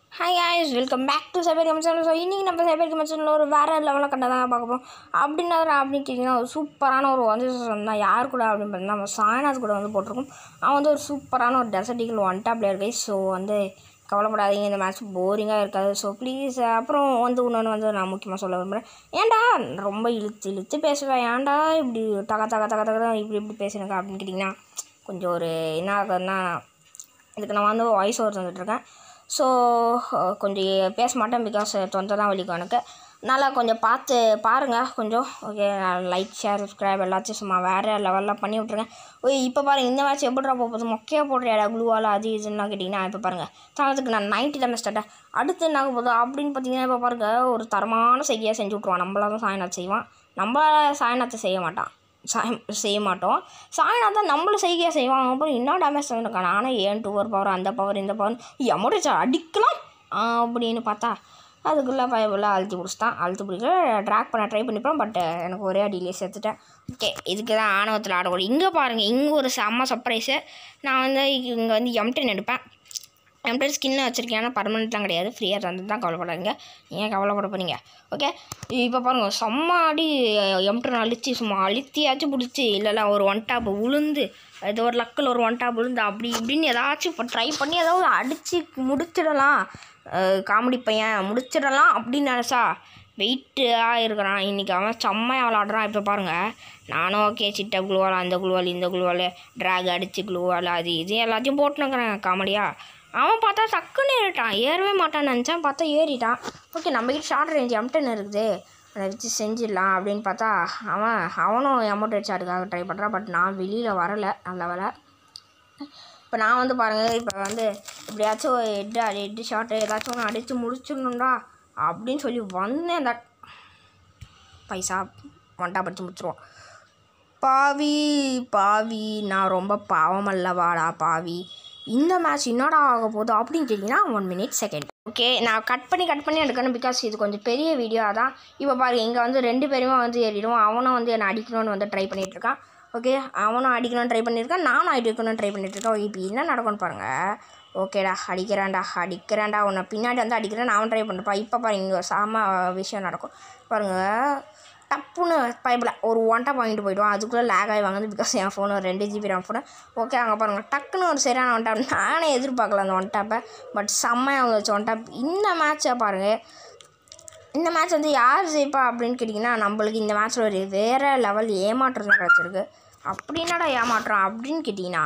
Hi guys welcome back to cyber commission so இன்றைக்கி நம்ம சைபர் கமிஷனில் ஒரு வேறு லெவலில் கண்ட தான் பார்க்க போகிறோம் அப்படின்னா அப்படின்னு கேட்டிங்கன்னா ஒரு சூப்பரான ஒரு வந்து தான் யார் கூட அப்படின்னு பார்த்தீங்கன்னா நம்ம சாய்நாத் கூட வந்து போட்டிருக்கோம் அவன் வந்து ஒரு சூப்பரான ஒரு டெசர்டிக்கல் one tap player guys so வந்து கவலைப்படாதீங்க இந்த மேட்ச் போரிங்காக இருக்காது ஸோ ப்ளீஸ் அப்புறம் வந்து இன்னொன்று வந்து நான் முக்கியமாக சொல்ல விரும்புகிறேன் ஏன்டா ரொம்ப இழுத்து இழுத்து பேசுவேன் ஏன்டா இப்படி தக தக தக தக இப்படி இப்படி பேசுனேங்க அப்படின்னு கேட்டிங்கன்னா கொஞ்சம் ஒரு என்ன ஆகுதுன்னா இதுக்கு நான் வந்து வாய்ஸ் ஓவர் தந்துட்டுருக்கேன் ஸோ கொஞ்சம் பேச மாட்டேன் பிகாஸ் தொண்டை தான் வலிக்கும் எனக்கு நல்லா கொஞ்சம் பார்த்து பாருங்கள் கொஞ்சம் ஓகே லைக் ஷேர் சப்ஸ்கிரைப் எல்லாத்தையும் சும்மா வேறு லெவலில் பண்ணி விட்ருங்க ஓய் இப்போ பாருங்கள் இந்த மேட்ச் எப்படிடா போகுது மொக்கையாக போடுறியாடா குளுவால் அது இதுன்னா கேட்டிங்கன்னா இப்போ பாருங்கள் தானத்துக்கு நான் நைன்ட்டி தான் ஸ்டார்ட்டேன் அடுத்து என்ன ஆக போகுது அப்படின்னு பார்த்தீங்கன்னா இப்போ பாருங்கள் ஒரு தரமான செய்தியாக செஞ்சு விட்ருவான் நம்மளால சாயநாத் செய்வான் நம்மளால சாயநாத்தை செய்ய மாட்டான் சாயம் செய்ய மாட்டோம் சாயநாத் தான் நம்மளும் செய்கையாக செய்வான் அப்புறம் இன்னும் டேமேஜ் பண்ணிருக்கான் நானும் ஏன் டூ ஒரு பவர் அந்த பவர் இந்த பவர் எமோடிச்சா அடிக்கலாம் அப்படின்னு பார்த்தா அதுக்குள்ளே பயபுள்ள அழுத்தி பிடிச்சிட்டான் அழுத்தி பிடிக்கல ட்ராக் பண்ண ட்ரை பண்ணிப்பேன் பட் எனக்கு ஒரே அடியிலே சேர்த்துட்டேன் ஓகே இதுக்கு தான் ஆணவத்தில் ஆடக்கூடாது இங்கே பாருங்கள் இங்கே ஒரு செம்ம சர்ப்ரைஸு நான் வந்து இங்கே வந்து எம்டன் எடுப்பேன் எம்டன் ஸ்கின்னு வச்சுருக்கேன் ஆனால் பர்மனெண்ட்லாம் கிடையாது ஃப்ரீயாக தந்து தான் கவலைப்படாதீங்க ஏன் கவலைப்பட போறீங்க ஓகே இப்போ பாருங்கள் செம்ம அடி எம்டன் அழிச்சு சும்மா அழுத்தியாச்சும் பிடிச்சி இல்லைல்ல ஒரு ஒன் டாப் உளுந்து ஏதோ ஒரு லக்கில் ஒரு ஒன் டாப் விழுந்து அப்படி இப்படின்னு ஏதாச்சும் இப்போ ட்ரை பண்ணி ஏதாவது அடித்து முடிச்சிடலாம் காமெடி பையன் முடிச்சிடலாம் அப்படின்னு நினச்சா வெயிட்டாக இருக்கிறான் இன்றைக்கி அவன் செம்மையாக விளாடுறான் இப்போ பாருங்கள் நானும் ஓகே சிட்ட குழுவால் அந்த குழுவால் இந்த குழுவால் ட்ராக் அடித்து குழுவால் அது இது எல்லாத்தையும் போட்டுனுக்கிறேன் காமெடியாக அவன் பார்த்தா டக்குன்னு ஏறிட்டான் ஏறவே மாட்டான்னு நினச்சான் பார்த்தா ஏறிட்டான் ஓகே நம்மக்கிட்ட ஷார்ட் ரேஞ்ச் எம்டன் இருக்குது அதை வச்சு செஞ்சிடலாம் அப்படின்னு பார்த்தா அவன் அவனும் அமௌண்ட் வச்சு அதுக்காக ட்ரை பண்ணுறான் பட் நான் வெளியில் வரலை நல்ல வேலை இப்போ நான் வந்து பாருங்கள் இப்போ வந்து எப்படியாச்சும் ஹெட்டு ஹெட்டு ஷார்ட்டு ஏதாச்சும் ஒன்று அடித்து முடிச்சிடணும்டா அப்படின்னு சொல்லி வந்தேன் அந்த பைசா ஒன்ட்டா படித்து முடிச்சிருவோம் பாவி பாவி நான் ரொம்ப பாவம் அல்லவாடா பாவி இந்த மேட்ச் என்னடா ஆக போகுது அப்படின்னு கேட்டிங்கன்னா ஒன் மினிட் செகண்ட் ஓகே நான் கட் பண்ணி கட் பண்ணி எடுக்கணும் பிகாஸ் இது கொஞ்சம் பெரிய வீடியோ அதான் இப்போ பாருங்க இங்கே வந்து ரெண்டு பேருமே வந்து ஏறிடுவோம் அவனும் வந்து என்னை அடிக்கணும்னு வந்து ட்ரை பண்ணிகிட்ருக்கான் ஓகே அவனும் அடிக்கணும்னு ட்ரை பண்ணியிருக்கான் நானும் அடிக்கணும்னு ட்ரை பண்ணிகிட்ருக்கேன் இப்போ என்ன நடக்கும்னு பாருங்கள் ஓகேடா அடிக்கிறேன்டா அடிக்கிறேன்டா உன்னை பின்னாடி வந்து அடிக்கிறேன் நான் ட்ரை பண்ணுறப்பா இப்போ பாருங்க இங்கே சாம விஷயம் நடக்கும் பாருங்கள் டப்புன்னு பைப்பில் ஒரு ஒன்ட்டா வாங்கிட்டு போயிடுவோம் அதுக்குள்ளே லேக் ஆகி வாங்குது பிகாஸ் என் ஃபோன் ஒரு ரெண்டு ஜிபி ரேம் ஃபோனு ஓகே அங்கே பாருங்கள் டக்குன்னு ஒரு சரியான ஒன் டாப் நானே எதிர்பார்க்கல அந்த ஒன் டாப்பை பட் செம்மையாக வந்துச்சு ஒன் டாப் இந்த மேட்ச்சை பாருங்கள் இந்த மேட்ச் வந்து யார் ஜெயிப்பா அப்படின்னு கேட்டிங்கன்னா நம்மளுக்கு இந்த மேட்ச்சில் ஒரு வேறு லெவல் ஏமாற்றம் தான் கிடச்சிருக்கு அப்படின்னாடா ஏமாற்றம் அப்படின்னு கேட்டிங்கன்னா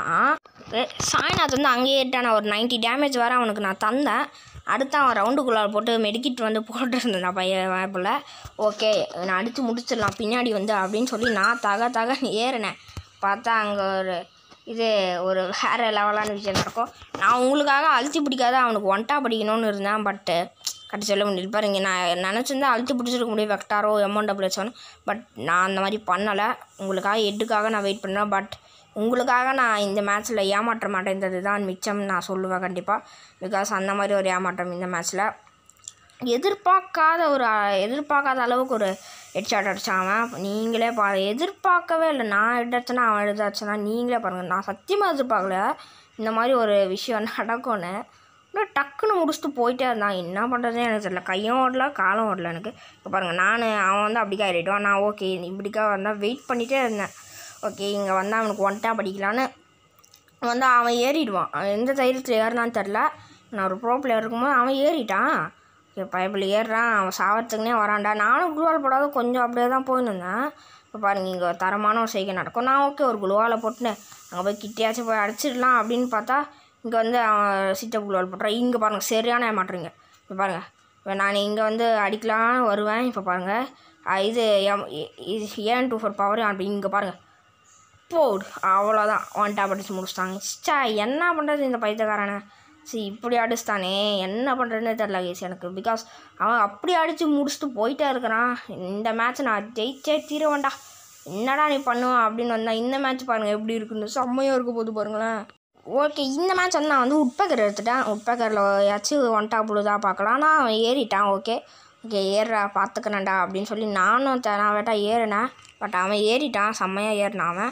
சாய்நாத் வந்து அங்கேயே ஏட்டான ஒரு நைன்ட்டி டேமேஜ் வர அவனுக்கு நான் தந்தேன் அடுத்து அவன் ரவுண்டுக்குள்ளார போட்டு மெடிக்கிட் வந்து போட்டுருந்தேன் நான் பையன் வாய்ப்பில் ஓகே நான் அடித்து முடிச்சிடலாம் பின்னாடி வந்து அப்படின்னு சொல்லி நான் தக தக ஏறினேன் பார்த்தா அங்கே ஒரு இது ஒரு வேறு லெவலான விஷயம் நடக்கும் நான் உங்களுக்காக அழுத்தி பிடிக்காத அவனுக்கு ஒன்ட்டா படிக்கணும்னு இருந்தேன் பட்டு கட்டி சொல்ல முடியல பாருங்க நான் நினச்சிருந்தா அழுத்தி பிடிச்சிருக்க முடியும் வெக்டாரோ எமௌண்ட் டபிள்யூச்சோன்னு பட் நான் அந்த மாதிரி பண்ணலை உங்களுக்காக எட்டுக்காக நான் வெயிட் பண்ணேன் பட் உங்களுக்காக நான் இந்த மேட்ச்சில் ஏமாற்ற மாட்டேன்றது தான் மிச்சம் நான் சொல்லுவேன் கண்டிப்பாக பிகாஸ் அந்த மாதிரி ஒரு ஏமாற்றம் இந்த மேட்ச்சில் எதிர்பார்க்காத ஒரு எதிர்பார்க்காத அளவுக்கு ஒரு ஹெட்ஷாட் அடித்தான் அவன் நீங்களே பா எதிர்பார்க்கவே இல்லை நான் எடுத்தேன்னா அவன் எடுத்தாச்சுன்னா நீங்களே பாருங்கள் நான் சத்தியமாக எதிர்பார்க்கல இந்த மாதிரி ஒரு விஷயம் நடக்கும்னு அப்படியே டக்குன்னு முடிச்சுட்டு போயிட்டே இருந்தான் என்ன பண்ணுறதுனே எனக்கு தெரியல கையும் ஓடல காலும் ஓடல எனக்கு இப்போ பாருங்கள் நான் அவன் வந்து அப்படிக்கா ஏறிடுவான் நான் ஓகே இப்படிக்கா வந்தால் வெயிட் பண்ணிகிட்டே இருந்தேன் ஓகே இங்கே வந்தால் அவனுக்கு ஒன்ட்டா படிக்கலான்னு வந்து அவன் ஏறிடுவான் அவன் எந்த தைரியத்தில் ஏறினான்னு தெரில நான் ஒரு ப்ரோ பிளேயர் இருக்கும்போது அவன் ஏறிட்டான் ஓகே பைப்பில் ஏறுறான் அவன் சாவறதுக்குனே வரான்டா நானும் குளுவால் போடாத கொஞ்சம் அப்படியே தான் போயிருந்தேன் இப்போ பாருங்க இங்கே தரமான ஒரு செய்கை நடக்கும் நான் ஓகே ஒரு குளுவால் போட்டுன்னு அங்கே போய் கிட்டியாச்சும் போய் அடிச்சிடலாம் அப்படின்னு பார்த்தா இங்கே வந்து அவன் சிட்ட குளுவால் போட்டுறான் இங்கே பாருங்கள் சரியான ஏமாட்டுறீங்க இப்போ பாருங்கள் இப்போ நான் இங்கே வந்து அடிக்கலான்னு வருவேன் இப்போ பாருங்கள் இது எம் இது ஏன் டூ ஃபோர் பவர் அப்படி இங்கே பாருங்கள் போடு அவ்வளோதான் ஒன் டாப் அடிச்சு முடிச்சிட்டாங்க ஸ்டா என்ன பண்ணுறது இந்த பைத்தியக்காரனை சரி இப்படி அடிச்சிட்டானே என்ன பண்ணுறதுனே தெரில கேஸ் எனக்கு பிகாஸ் அவன் அப்படி அடித்து முடிச்சுட்டு போயிட்டே இருக்கிறான் இந்த மேட்ச் நான் ஜெயிச்சே தீரவேண்டா என்னடா நீ பண்ணுவான் அப்படின்னு வந்தால் இந்த மேட்ச் பாருங்கள் எப்படி இருக்குன்னு செம்மையாக இருக்க போது பாருங்களேன் ஓகே இந்த மேட்ச் வந்து நான் வந்து உட்பேக்கர் எடுத்துட்டேன் உட்பேக்கரில் ஏதாச்சும் ஒன் டாப் விழுதா பார்க்கலாம் ஆனால் அவன் ஏறிட்டான் ஓகே ஓகே ஏறுறா பார்த்துக்கிறேன்டா அப்படின்னு சொல்லி நானும் த நான் வேட்டா ஏறினேன் பட் அவன் ஏறிட்டான் செம்மையாக ஏறினான் அவன்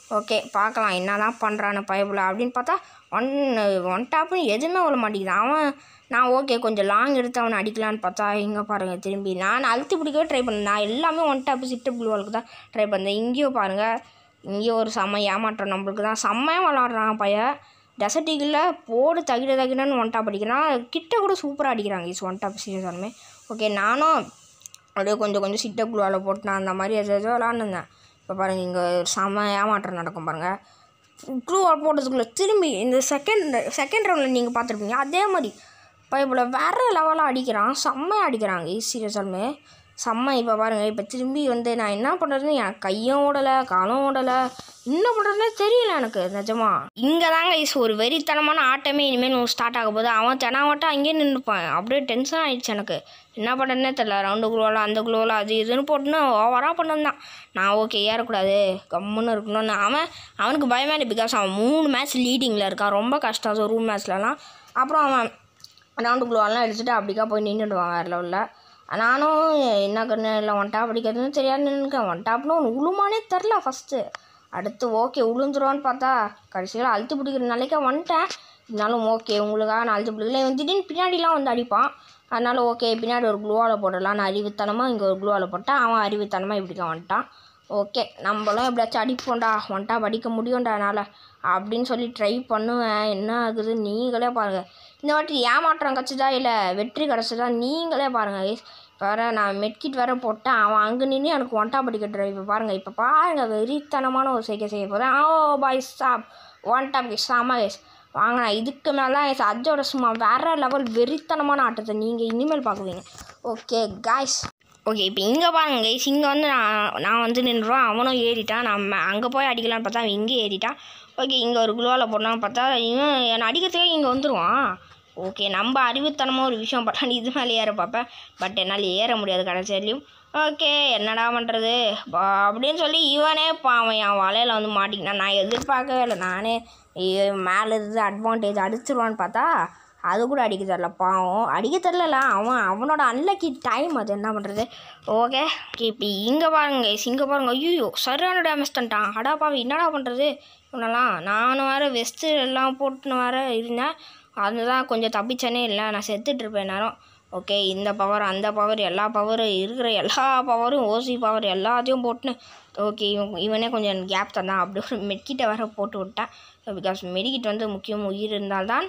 ஓகே பார்க்கலாம் என்ன தான் பண்ணுறான்னு பயபுல அப்படின்னு பார்த்தா ஒன் ஒன் டாப்பு எதுவுமே விட மாட்டேங்குது அவன் நான் ஓகே கொஞ்சம் லாங் எடுத்து அவனை அடிக்கலான்னு பார்த்தா இங்கே பாருங்கள் திரும்பி நான் அழுத்தி பிடிக்கவே ட்ரை பண்ணேன் நான் எல்லாமே ஒன் டாப்பு சிட்டு ப்ளூவாலுக்கு தான் ட்ரை பண்ணேன் இங்கேயும் பாருங்கள் இங்கேயும் ஒரு செம்ம ஏமாற்றம் நம்மளுக்கு தான் செம்மையாக விளாட்றான் பையன் டெசர்ட்டிகில் போடு தகிட தகிடன்னு ஒன் டாப் அடிக்கிறான் கிட்ட கூட சூப்பராக அடிக்கிறாங்க இஸ் ஒன் டாப் சீரியஸாலுமே ஓகே நானும் அப்படியே கொஞ்சம் கொஞ்சம் சிட்ட குழுவால் போட்டு நான் அந்த மாதிரி எதோ எதோ விளாண்டுருந்தேன் இப்போ பாருங்கள் இங்கே செம்ம ஏமாற்றம் நடக்கும் பாருங்கள் க்ளூவால் போட்டதுக்குள்ளே திரும்பி இந்த செகண்ட் செகண்ட் ரவுண்டில் நீங்கள் பார்த்துருப்பீங்க அதே மாதிரி பைப்பில் வேறு லெவலாக அடிக்கிறான் செம்மையாக அடிக்கிறாங்க சீரியஸாலுமே செம்ம இப்போ பாருங்கள் இப்போ திரும்பி வந்து நான் என்ன பண்ணுறதுன்னு எனக்கு கையும் ஓடலை காலும் ஓடலை என்ன பண்ணுறதுனே தெரியல எனக்கு நிஜமா இங்கே தாங்க இஸ் ஒரு வெறித்தனமான ஆட்டமே இனிமேல் ஸ்டார்ட் ஆக போகுது அவன் தெனாவட்டம் அங்கேயே நின்றுப்பான் அப்படியே டென்ஷன் ஆயிடுச்சு எனக்கு என்ன பண்ணுறதுனே தெரில ரவுண்டு குழுவில் அந்த குழுவில் அது இதுன்னு போட்டுன்னு ஓவராக பண்ணிருந்தான் நான் ஓகே ஏறக்கூடாது கம்முன்னு இருக்கணும்னு அவன் அவனுக்கு பயமே இல்லை பிகாஸ் அவன் மூணு மேட்ச் லீடிங்கில் இருக்கான் ரொம்ப கஷ்டம் ஸோ ரூம் மேட்ச்லலாம் அப்புறம் அவன் ரவுண்டு குழுவெல்லாம் எடுத்துகிட்டு அப்படிக்கா போய் நின்றுடுவான் வேறு லெவலில் நானும் என்ன கண்ணு இல்லை ஒன் டாப் அடிக்கிறதுன்னு தெரியாது நின்றுக்கேன் ஒன் டாப்னு ஒன்று உளுமானே தெரில ஃபஸ்ட்டு அடுத்து ஓகே உளுந்துருவான்னு பார்த்தா கடைசியில் அழுத்து பிடிக்கிற நிலைக்க வந்துட்டேன் இருந்தாலும் ஓகே உங்களுக்காக நான் அழுத்து பிடிக்கல இவன் திடீர்னு பின்னாடிலாம் வந்து அடிப்பான் அதனால் ஓகே பின்னாடி ஒரு க்ளூவால் போடலாம் நான் அறிவுத்தனமாக இங்கே ஒரு க்ளூவால் போட்டேன் அவன் அறிவுத்தனமாக இப்படிக்க வந்துட்டான் ஓகே நம்மளும் எப்படியாச்சும் அடிப்போம்டா ஒன் டாப் அடிக்க முடியும்டா என்னால் அப்படின்னு சொல்லி ட்ரை பண்ணுவேன் என்ன ஆகுது நீங்களே பாருங்கள் இந்த வாட்டி ஏமாற்றம் கிடச்சதா இல்லை வெற்றி கிடச்சதா நீங்களே பாருங்கள் guys. வேறு நான் மெட்கிட் வேறு போட்டேன் அவன் அங்கே நின்று எனக்கு ஒன் டாப் அடிக்க ட்ரை இப்போ பாருங்கள் இப்போ பாருங்கள் வெறித்தனமான ஒரு செய்கை செய்ய போகிறேன் oh boy stop one tap guys ஆமா கேஸ் வாங்க நான் இதுக்கு மேலே கேஸ் அதோட சும்மா வேறு லெவல் வெறித்தனமான ஆட்டத்தை நீங்கள் இனிமேல் பார்க்குவீங்க ஓகே காய்ஸ் ஓகே இப்போ இங்கே பாருங்க கைஸ் இங்கே வந்து நான் நான் வந்து நின்றுவான் அவனும் ஏறிட்டான் நம்ம அங்கே போய் அடிக்கலான்னு பார்த்தா அவன் இங்கே ஏறிட்டான் ஓகே இங்கே ஒரு குளோவில் போடலான்னு பார்த்தா இவன் என்னை அடிக்கிறதுக்கே இங்கே வந்துடுவான் ஓகே நம்ம அறிவுத்தனமாக ஒரு விஷயம் பண்ணால் இது மேலே ஏற பார்ப்பேன் பட் என்னால் ஏற முடியாது கடைசியிலையும் ஓகே என்னடா பண்ணுறது அப்படின்னு சொல்லி இவனே பாவன் என் வலையில் வந்து மாட்டிக்கினான் நான் எதிர்பார்க்கவே இல்லை நானே ஐயோ, மேலே இருந்து அட்வான்டேஜ் அடிச்சிருவான்னு பார்த்தா அது கூட அடிக்க தெரில பாவம் அடிக்க தெரில அவன் அவனோட அன்லக்கி டைம் அது என்ன பண்ணுறது ஓகே இப்போ இங்கே பாருங்க guys, இங்கே பாருங்க ஐயோ சரியான டேமேஜ் தந்துட்டான் அடா பாவி என்னடா பண்ணுறது இவனெல்லாம் நானும் வேறு வெஸ்ட்டு எல்லாம் போட்டுன்னு வேறு இருந்தேன் அதுதான் கொஞ்சம் தப்பிச்சனே இல்லை நான் செத்துட்டு இருப்பேன் நேரம் ஓகே இந்த பவர் அந்த பவர் எல்லா பவரும் இருக்கிற எல்லா பவரும் ஓசி பவர் எல்லாத்தையும் போட்டுன்னு ஓகே இவன் இவனே கொஞ்சம் கேப் தந்தான் அப்படி ஒரு மெட்கிட்ட வேற போட்டு விட்டேன் பிகாஸ் மெடிக்கிட் வந்து முக்கியம் உயிர் இருந்தால்தான்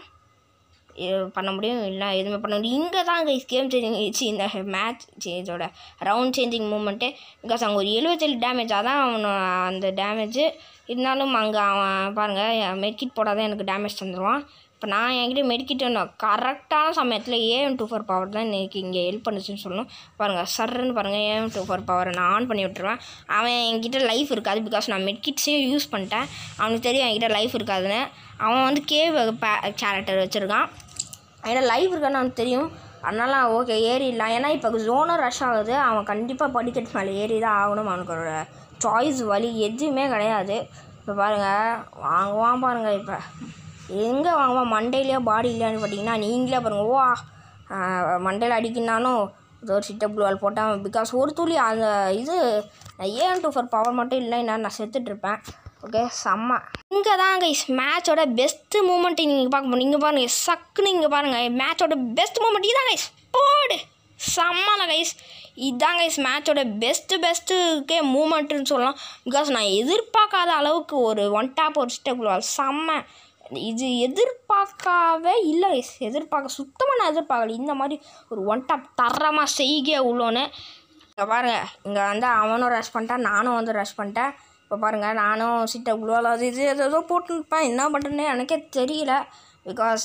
இது பண்ண முடியும் இல்லை எதுவுமே பண்ண முடியும் இங்கே தான் கைஸ் கேம் சேஞ்சிங் ஆயிடுச்சு இந்த மேட்ச் சேஞ்சோட ரவுண்ட் சேஞ்சிங் மூமெண்ட்டு பிகாஸ் அங்கே ஒரு எழுபத்தேழு டேமேஜ் அதான் அவனு அந்த டேமேஜு இருந்தாலும் அங்கே அவன் பாருங்கள் மெட்கிட் போடாதான் எனக்கு டேமேஜ் தந்துடுவான் இப்போ நான் என்கிட்ட மெடிக்கிட்டு கரெக்டான சமயத்தில் ஏஎம் டூ ஃபோர் பவர் தான் எனக்கு இங்கே ஹெல்ப் பண்ணுச்சுன்னு சொல்லணும் பாருங்கள் சர்ன்னு பாருங்கள் ஏஎம் டூ ஃபோர் பவரை நான் ஆன் பண்ணி விட்டுருவேன் அவன் என்கிட்ட லைஃப் இருக்காது பிகாஸ் நான் மெட்கிட்ஸையும் யூஸ் பண்ணிட்டேன் அவனுக்கு தெரியும் என்கிட்ட லைஃப் இருக்காதுன்னு அவன் வந்து கேவ் கேரக்டர் வச்சுருக்கான் என்கிட்ட லைஃப் இருக்கான்னு அவனுக்கு தெரியும் அதனால ஓகே ஏறிடலாம் ஏன்னா இப்போ ஜோனும் ரஷ் ஆகுது அவன் கண்டிப்பாக படிக்கட்டு மேலே ஏறி தான் ஆகணும் அவனுக்கு ஒரு சாய்ஸ் வழி எதுவுமே கிடையாது இப்போ பாருங்கள் வாங்குவான் பாருங்கள் இப்போ எங்கே வாங்குவான் மண்டையிலையா பாடி இல்லையான்னு பார்த்தீங்கன்னா நீங்களே பாருங்கள் வா மண்டையில் அடிக்கினாலும் இது ஒரு சிட்ட ப்ளூவால் போட்டேன் பிகாஸ் ஒரு துளி அந்த இது ஏன் டூ ஃபோர் பவர் மட்டும் இல்லைன்னா நான் செத்துட்டு இருப்பேன் ஓகே செம்ம இங்கே தான் கைஸ் மேட்சோட பெஸ்ட்டு மூமெண்ட் நீங்கள் பார்க்க முடியும் இங்கே பாருங்கள் சக்குன்னு இங்கே பாருங்கள் மேட்சோட பெஸ்ட் மூமெண்ட் இதான் கைஸ் போடு செம்மல கைஸ் இதான் கைஸ் மேட்சோட பெஸ்ட்டு பெஸ்ட்டுக்கே மூமெண்ட்டுன்னு சொல்லலாம் பிகாஸ் நான் எதிர்பார்க்காத அளவுக்கு ஒரு ஒன் டாப் ஒரு ஸ்டெப் செம்ம இது எதிர்பார்க்கவே இல்லை கைஸ் எதிர்பார்க்க சுத்தமாக நான் எதிர்பார்க்கல இந்த மாதிரி ஒரு ஒன் டாப் தரமாக செய்க உள்ளோன்னு இங்கே பாருங்கள் இங்கே வந்து அவனும் ரஷ் பண்ணிட்டான் நானும் வந்து ரஷ் பண்ணிட்டேன் இப்போ பாருங்கள் நானும் சிட்ட குளோவில் அது இது ஏதோ போட்டுருப்பேன் என்ன பண்ணுறேன்னு எனக்கே தெரியல பிகாஸ்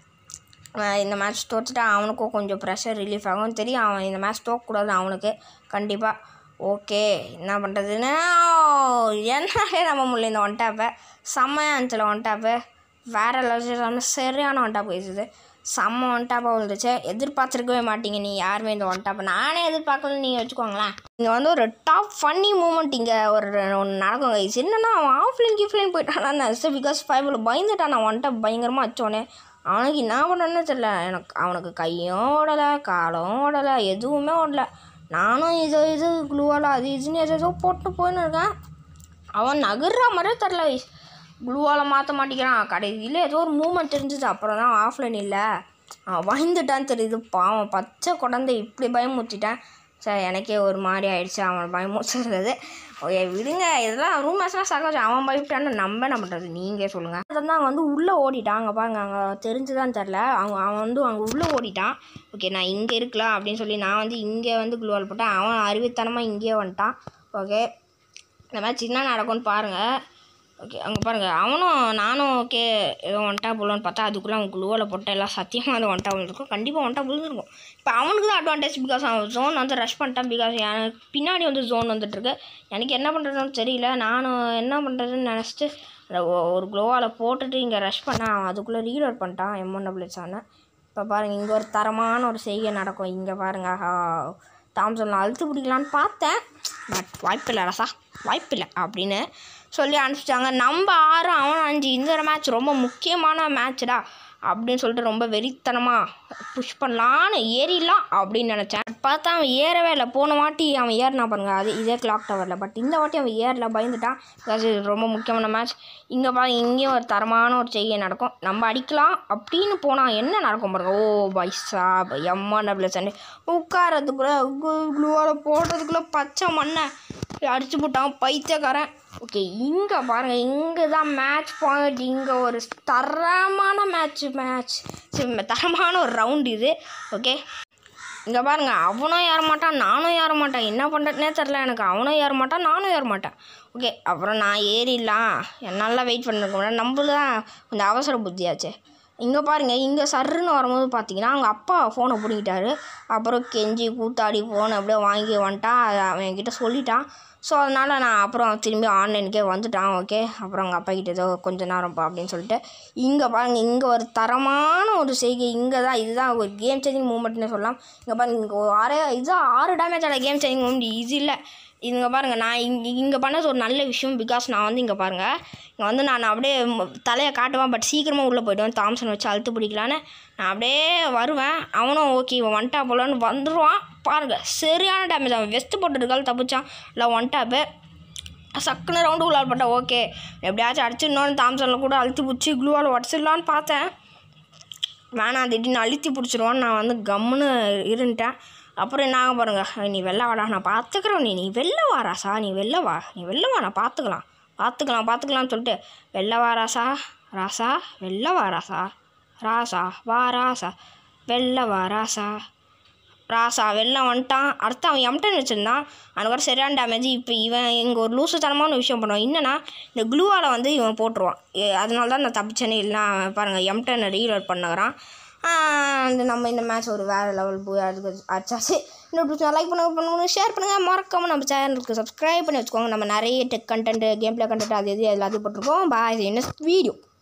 இந்த மேட்ச் தோத்துட்டா அவனுக்கும் கொஞ்சம் ப்ரெஷர் ரிலீஃப் ஆகும் தெரியும் அவன் இந்த மேட்ச் தோக்கக்கூடாது அவனுக்கு கண்டிப்பாக ஓகே என்ன பண்ணுறதுன்னு என்னாலே நம்ம முடியல இந்த ஒன் டாப்பை செம்மையாக இருந்துச்சுல ஒன் டாப்பு வேறு லெவல் சரியான ஒன் டாப் பேசுது செம்ம ஒன் டாப்பாக விழுந்துச்சு எதிர்பார்த்துருக்கவே மாட்டீங்க நீ யாருமே இந்த ஒன் டாப்பை நானே எதிர்பார்க்கலன்னு நீங்கள் வச்சுக்கோங்களேன் இங்கே வந்து ஒரு டாப் ஃபன்னி மூமெண்ட் இங்கே ஒரு ஒன்று நடக்கும் கைஸ் என்னன்னா அவன் ஆஃப்லைன் கிஃப்லைன் போயிட்டான் நான் பிகாஸ் ஃபைவ்ல பயந்துட்டான் நான் ஒன் டாப் பயங்கரமாக வச்சோன்னே அவனுக்கு என்ன பண்ணணும்னு தெரியல எனக்கு அவனுக்கு கையும் ஓடலை காலும் ஓடலை எதுவுமே ஓடலை நானும் இது இது குளுவால் அது இதுன்னு எதோ போட்டு போயின்னு இருக்கேன் அவன் நகர்ற மாதிரியே தெரில வைஸ் க்ளூவால் மாற்ற மாட்டேங்கிறான் கடைசியில் ஏதோ ஒரு மூமெண்ட் இருந்துச்சு அப்புறம் தான் ஆஃப்லைன் இல்லை அவன் பயந்துட்டான்னு தெரியுது பாவம் பச்சை குழந்தை இப்படி பயமுறுத்திட்டேன் சார் எனக்கே ஒரு மாதிரி ஆயிடுச்சு அவன் பயமுறுத்துறது ஓகே விடுங்க இதெல்லாம் ரூம் மேட்ச்லாம் சகஜம் அவன் பயப்பட்டான்னு நம்ம என்ன பண்ணுறது நீங்கள் சொல்லுங்கள் அதான் அவங்க வந்து உள்ளே ஓடிட்டான் அங்கே பாருங்க அங்கே தெரிஞ்சுதான் தெரில அவங்க அவன் வந்து அங்கே உள்ளே ஓடிட்டான் ஓகே நான் இங்கே இருக்கலாம் அப்படின்னு சொல்லி நான் வந்து இங்கே வந்து குளுவால் போட்டேன் அவன் அறிவித்தனமாக இங்கேயே வந்துட்டான் ஓகே இந்த மாதிரி என்ன நடக்கும்னு பாருங்கள் ஓகே அங்கே பாருங்கள் அவனும் நானும் ஓகே ஏதோ ஒன்ட்டா போலன்னு பார்த்தா அதுக்குள்ளே அவன் குழுவில் போட்ட எல்லாம் சத்தியமாக அது ஒன்ட்டா விழுந்திருக்கும் கண்டிப்பாக ஒன்ட்டா விழுந்திருக்கும் இப்போ அவனுக்கு தான் அட்வான்டேஜ் பிகாஸ் அவன் ஜோன் வந்து ரஷ் பண்ணிட்டான் பிகாஸ் எனக்கு பின்னாடி வந்து ஜோன் வந்துட்டுருக்கு எனக்கு என்ன பண்ணுறதுன்னு தெரியல நானும் என்ன பண்ணுறதுன்னு நினச்சிட்டு அந்த ஒ- ஒரு க்ளோவால் போட்டுட்டு இங்கே ரஷ் பண்ணேன் அவன் அதுக்குள்ளே ரீலோட் பண்ணிட்டான் எம் ஒன் டபிள்யூ இப்போ பாருங்கள் இங்கே ஒரு தரமான ஒரு செய்கை நடக்கும் இங்கே பாருங்க ஆஹா தாம்சனில் அழுத்து பிடிக்கலான்னு பார்த்தேன் பட் வாய்ப்பில்லை ரசா வாய்ப்பில்லை அப்படின்னு சொல்லி அனுப்பிச்சிட்டாங்க நம்ம ஆறு அவன் அஞ்சு இந்த மேட்ச் ரொம்ப முக்கியமான மேட்ச்டா அப்படின்னு சொல்லிட்டு ரொம்ப வெறித்தனமாக புஷ் பண்ணலான்னு ஏறிடலாம் அப்படின்னு நினச்சேன் பார்த்தா அவன் ஏறவே இல்லை போன வாட்டி அவன் ஏறினா பாருங்க அது இதே கிளாக் டவரில் பட் இந்த வாட்டி அவன் ஏறல பயந்துட்டான் பிகாஸ் இது ரொம்ப முக்கியமான மேட்ச் இங்கே பா இங்கேயும் ஒரு தரமான ஒரு செய்கை நடக்கும் நம்ம அடிக்கலாம் அப்படின்னு போனால் என்ன நடக்கும் பாருங்க ஓ பைசா எம்மா டபுள் சண்டே உட்காரத்துக்குள்ளே க்ளூவால் போடுறதுக்குள்ளே பச்சை மண்ணை அடிச்சு போட்டான் பைத்தியக்காரன் ஓகே இங்கே பாருங்கள் இங்கே தான் மேட்ச் பாயிண்ட் இங்கே ஒரு தரமான மேட்ச் மேட்ச் தரமான ஒரு ரவுண்ட் இது ஓகே இங்கே பாருங்க அவனும் ஏற மாட்டான் நானும் ஏற மாட்டேன் என்ன பண்ணுறதுனே தெரில எனக்கு அவனும் ஏற மாட்டான் நானும் ஏற மாட்டேன் ஓகே அப்புறம் நான் ஏறிடலாம் என்னால் வெயிட் பண்ணிருக்க நம்மளுக்கு தான் கொஞ்சம் அவசர புத்தியாச்சே இங்கே பாருங்கள் இங்கே சர்ருன்னு வரும்போது பார்த்தீங்கன்னா அவங்க அப்பா ஃபோனை பிடிக்கிட்டாரு அப்புறம் கெஞ்சி கூத்தாடி ஃபோனை அப்படியே வாங்கி வந்துட்டான் அதை அவன் என்கிட்ட சொல்லிட்டான் ஸோ அதனால் நான் அப்புறம் திரும்பி ஆன்லைனுக்கே வந்துட்டான் ஓகே அப்புறம் அவங்க அப்பா கிட்ட ஏதோ கொஞ்ச நேரம் பா அப்படின்னு சொல்லிட்டு இங்கே பாருங்க இங்கே ஒரு தரமான ஒரு செய்கை இங்கே தான் இதுதான் ஒரு கேம் சேஞ்சிங் மூமெண்ட்னு சொல்லலாம் இங்கே பாருங்க இங்கே ஒரு ஆறே இதுதான் ஆறு டேமேஜ் ஆன கேம் சேஞ்சிங் மூமெண்ட் இது இல்லை இங்கே பாருங்கள் நான் இங்கே இங்கே பண்ணது ஒரு நல்ல விஷயம் பிகாஸ் நான் வந்து இங்கே பாருங்கள் இங்கே வந்து நான் அப்படியே ம- தலையை காட்டுவேன் பட் சீக்கிரமாக உள்ளே போய்டுவேன் தாம்சன் வச்சு அழுத்து பிடிக்கலான்னு நான் அப்படியே வருவேன் அவனும் ஓகே இவன் ஒன் டாப் போலன்னு வந்துடுவான் பாருங்கள் சரியான டேமேஜ் அவன் வெஸ்ட் போட்டுருக்கால் தப்பிச்சான் இல்லை ஒன் டாப்பு சக்குன்னு ரவுண்டு உள்ளால் பட்டா ஓகே எப்படியாச்சும் அடிச்சிடணும்னு தாம்சனில் கூட அழுத்தி பிடிச்சி க்ளூவால் உடச்சிடலான்னு பார்த்தேன் வேணாம் திடீர்னு அழுத்தி பிடிச்சிருவான்னு நான் வந்து கம்முன்னு இருந்துட்டேன் அப்புறம் என்ன ஆக பாருங்க நீ வெளில வாடா நான் பார்த்துக்குறேன் நீ நீ வெளில வா ராசா நீ வெளில வா நீ வெளில வா நான் பார்த்துக்கலாம் பார்த்துக்கலாம் பார்த்துக்கலாம்னு சொல்லிட்டு வெளில வா ராசா ராசா வெளில வா ராசா ராசா வா ராசா வெளில வா ராசா ராசா வெளில வந்துட்டான் அடுத்து அவன் எம்டன் வச்சுருந்தான் அவனுக்கு ஒரு சரியான டேமேஜ் இப்போ இவன் இங்கே ஒரு லூசுத்தனமான விஷயம் பண்ணுவான் என்னன்னா இந்த க்ளூவால் வந்து இவன் போட்டுருவான் ஏ- அதனால தான் நான் தப்பிச்சேனே இல்லைனா பாருங்கள் எம்டன் ரீலோட் பண்ணுறான் அந்த நம்ம இந்த மேட்ச் ஒரு வேறு லெவல் போய் அதுக்கு அடிச்சாச்சு இன்னொரு பிடிச்சா லைக் பண்ணுங்க பண்ணுங்க ஷேர் பண்ணுங்கள் மறக்காம நம்ம சேனலுக்கு சப்ஸ்கிரைப் பண்ணி வச்சுக்கோங்க நம்ம நிறைய tech content game play content அது எது எல்லாத்தையும் போட்டிருக்கோம் பாய் நெக்ஸ்ட் வீடியோ